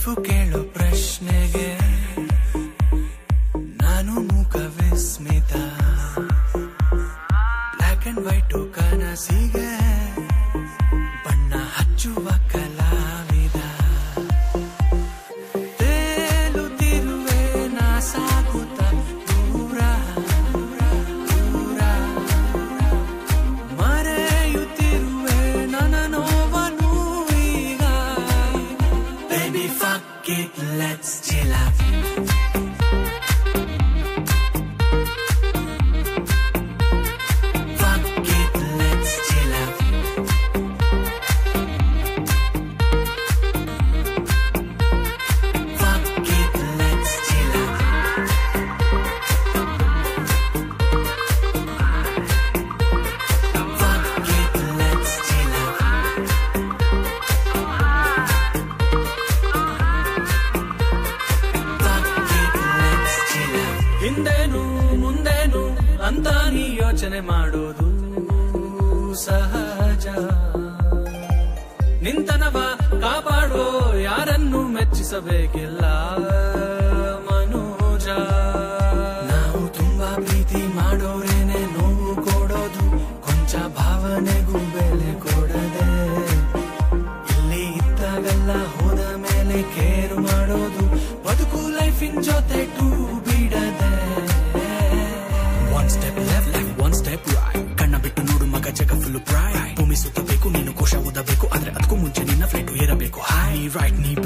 life ಕೇಳೋ ಪ್ರಶ್ನೆಗೆ ನಾನು ಮೂಕ ವಿಸ್ಮಿತ ಬ್ಲ್ಯಾಕ್ ಅಂಡ್ ವೈಟು ಕನಸಿಗೆ ಬಣ್ಣ ಹಚ್ಚುವ ಕಲಾವಿದ ತೇಲುತ್ತಿರುವೆ ನಾ ಸಾಗುತ್ತ ದೂರ ದೂರ ಮರೆಯುತ್ತಿರುವೆ ನನ್ನ ನೋವನ್ನು ಈಗ Baby fuck it, let's chill out Fuck it, let's chill out Fuck it, let's chill out Fuck it, let's chill out Fuck it, let's chill out ಹಿಂದೇನು ಮುಂದೇನು ಅಂತ ನೀ ಯೋಚನೆ ಮಾಡೋದು ಸಹಜ ನಿಂತನವ ಕಾಪಾಡೋ ಯಾರನ್ನು ಮೆಚ್ಚಿಸಬೇಕಿಲ್ಲ ಮನೋಜ ನಾವು ತುಂಬಾ ಪ್ರೀತಿ ಮಾಡೋರೇನೆ ನೋವು ಕೊಡೋದು ಕೊಂಚ ಭಾವನೆಗೂ ಬೆಲೆ ಕೊಡದೆ ಇಲ್ಲಿ ಇದ್ದಾಗಲ್ಲ ಹೋದ ಮೇಲೆ ಕೇರು ಮಾಡೋದು ಬದುಕು ಲೈಫಿನ್ ಜೊತೆ ಟೂ ಬಿಡದೆ one step left left one step right ಕಣ್ಣ ಬಿಟ್ಟು ನೋಡು ಮಗ ಜಗ ಫುಲ್ ಪ್ರೈ ಭೂಮಿ ಸುತ್ತಬೇಕು ನೀನು ಕೋಶ ಓದಬೇಕು ಆದ್ರೆ ಅದಕ್ಕೂ ಮುಂಚೆ ನಿನ್ನ ಫ್ಲೈಟ್ ಏರಬೇಕು ಹೈ ರೈಟ್ ನೀ